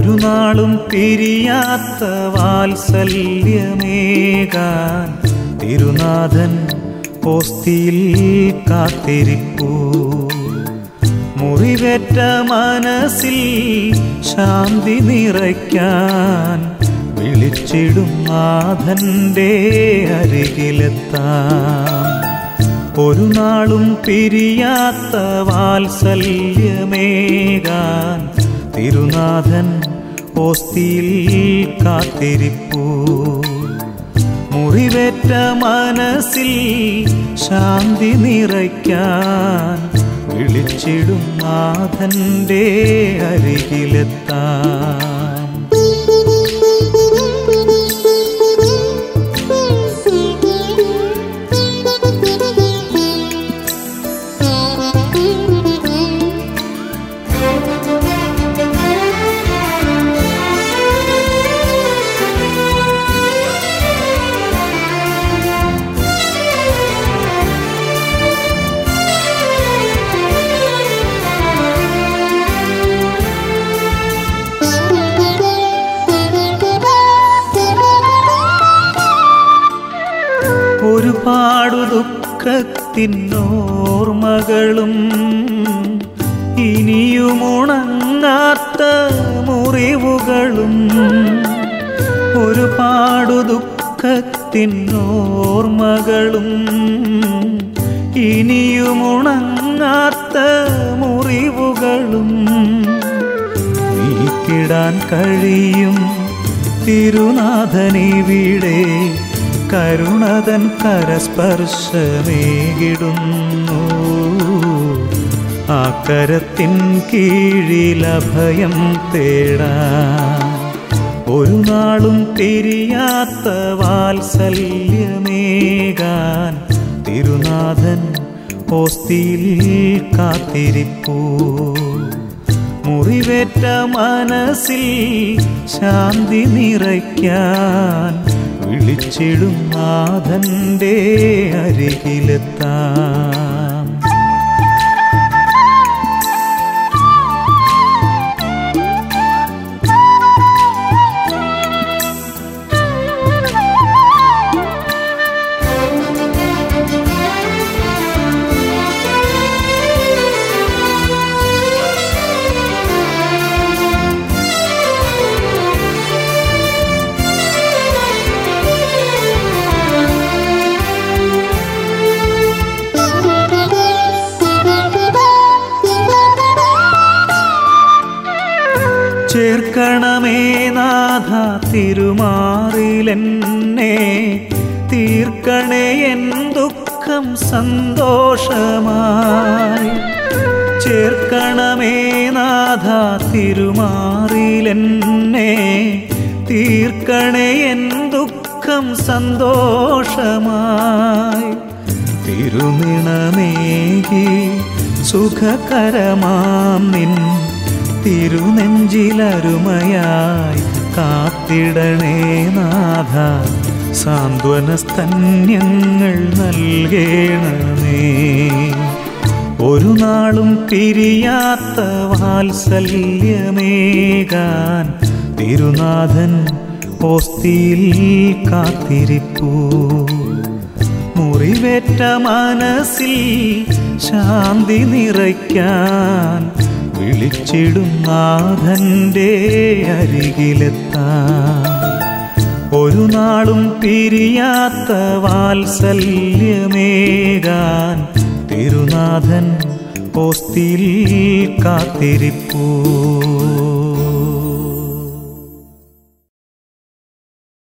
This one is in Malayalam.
ഒരു നാളും പിരിയാത്ത വാത്സല്യമേകാൻ തിരുനാഥൻ പോസ്തിയിൽ കാത്തിരിപ്പൂ മുറിവേറ്റ മനസ്സിൽ ശാന്തി നിറയ്ക്കാൻ വിളിച്ചിടും നാഥന്റെ അരികിലെത്താം ഒരു നാളും പിരിയാത്ത വാത്സല്യമേകാൻ തിരുനാഥൻ ഓസ്തിയിൽ കാത്തിരിപ്പൂ മുറിവേറ്റ മനസ്സിൽ ശാന്തി നിറയ്ക്കാൻ വിളിച്ചിടും നാഥന്റെ അരികിലെത്താം ഒരുപാടു ദുഃഖത്തിനോർമകളും ഇനിയുമുണങ്ങാത്ത മുറിവുകളും ഒരുപാടു ദുഃഖത്തിനോർമകളും ഇനിയുമുണങ്ങാത്ത മുറിവുകളും നീക്കിടാൻ കഴിയും തിരുനാഥനിവിടെ കരുണതൻ കരസ്പർശമേകിടുന്നു ആ കരത്തിൻ കീഴിൽ അഭയം തേടാൻ ഒരു നാളും തിരിയാത്ത വാത്സല്യമേകാൻ തിരുനാഥൻ ഓസ്തിയിൽ കാത്തിരിപ്പൂ മുറിവേറ്റ മനസ്സിൽ ശാന്തി നിറയ്ക്കാൻ വിളിച്ചിടും നാഥന്റെ അരികിലെത്താം ചേർക്കണമേ നാഥ തിരുമാറിലെന്നെ തീർക്കണേ എൻ ദുഃഖം സന്തോഷമായി ചേർക്കണമേ നാഥ തിരുമാറിലെന്നെ തീർക്കണേ എൻ ദുഃഖം സന്തോഷമായി തിരുനിണമേകി സുഖകരമാം നിൻ തിരുനെഞ്ചിലരുമയായി കാത്തിടണേ നാഥ സാന്ത്വനസ്തന്യങ്ങൾ നൽകേണമേ ഒരു നാളും പിരിയാത്ത വാത്സല്യമേകാൻ തിരുനാഥൻ ഓസ്തിയിൽ കാത്തിരിപ്പൂ മുറിവേറ്റ മനസ്സിൽ ശാന്തി നിറയ്ക്കാൻ വിളിച്ചിടും നാഥന്റെ അരികിലെത്താം ഒരു നാളും പിരിയാത്ത വാത്സല്യമേകാൻ തിരുനാഥൻ ഓസ്തിയിൽ കാത്തിരിപ്പൂ